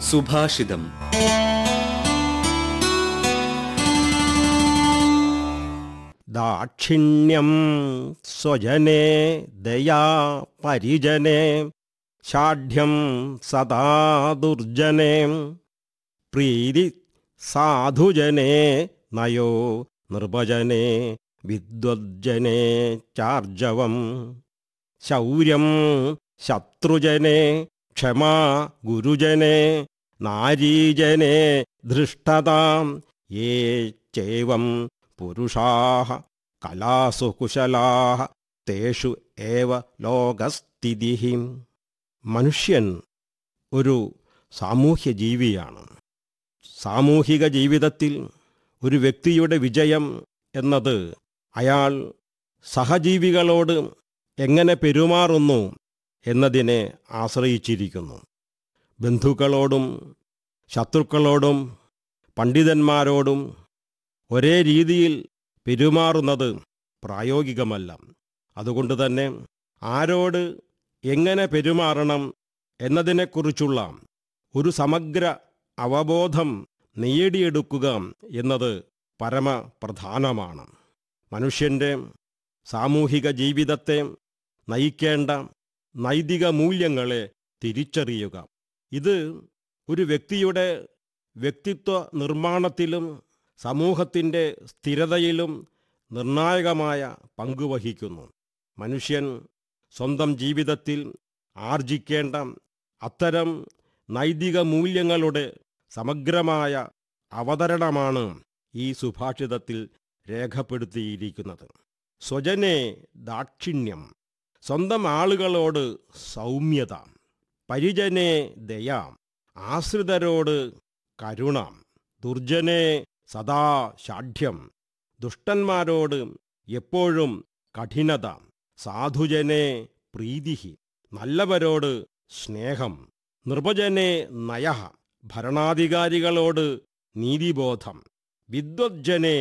സുഭാഷിതം ദാക്ഷിണ്യം സ്വജനേ ദയാ പരിജനേ ഷാഢ്യം സദാ ദുർജനേ പ്രീതി സാധുജനേ നയോ നിർഭജനേ വിദ്വജ്ജനേ ചാർജവം ശൗര്യം ശത്രുജനേ ക്ഷമാ ഗുരുജനേ നാരീജനേ ധൃഷ്ടതാം യേ ചേവം പുരുഷാः കലാസു കുശലാः തേഷു ഏവ ലോകസ്ഥിതി മനുഷ്യൻ ഒരു സാമൂഹ്യ ജീവിയാണ് സാമൂഹിക ജീവിതത്തിൽ ഒരു വ്യക്തിയുടെ വിജയം എന്നത് അയാൾ സഹജീവികളോട് എങ്ങനെ പെരുമാറുന്നു എന്നതിനെ ആശ്രയിച്ചിരിക്കുന്നു ബന്ധുക്കളോടും ശത്രുക്കളോടും പണ്ഡിതന്മാരോടും ഒരേ രീതിയിൽ പെരുമാറുന്നത് പ്രായോഗികമല്ല അതുകൊണ്ട് തന്നെ ആരോട് എങ്ങനെ പെരുമാറണം എന്നതിനെക്കുറിച്ചുള്ള ഒരു സമഗ്ര അവബോധം നേടിയെടുക്കുക എന്നത് പരമപ്രധാനമാണ് മനുഷ്യൻ്റെ സാമൂഹിക ജീവിതത്തെ നയിക്കേണ്ട നൈതിക മൂല്യങ്ങളെ തിരിച്ചറിയുക ഇത് ഒരു വ്യക്തിയുടെ വ്യക്തിത്വ നിർമ്മാണത്തിലും സമൂഹത്തിൻ്റെ സ്ഥിരതയിലും നിർണായകമായ പങ്കുവഹിക്കുന്നു മനുഷ്യൻ സ്വന്തം ജീവിതത്തിൽ ആർജിക്കേണ്ട അത്തരം നൈതിക മൂല്യങ്ങളുടെ സമഗ്രമായ അവതരണമാണ് ഈ സുഭാഷിതത്തിൽ രേഖപ്പെടുത്തിയിരിക്കുന്നത് സ്വജനെ ദാക്ഷിണ്യം സ്വന്തം ആളുകളോട് സൗമ്യത പരിജനെ ദയ ആശ്രിതരോട് കരുണ ദുർജനെ സദാ ഷാഠ്യം ദുഷ്ടന്മാരോട് എപ്പോഴും കഠിനത സാധുജനെ പ്രീതി നല്ലവരോട് സ്നേഹം നിർഭജനെ നയ ഭരണാധികാരികളോട് നീതിബോധം വിദ്വജ്ജനെ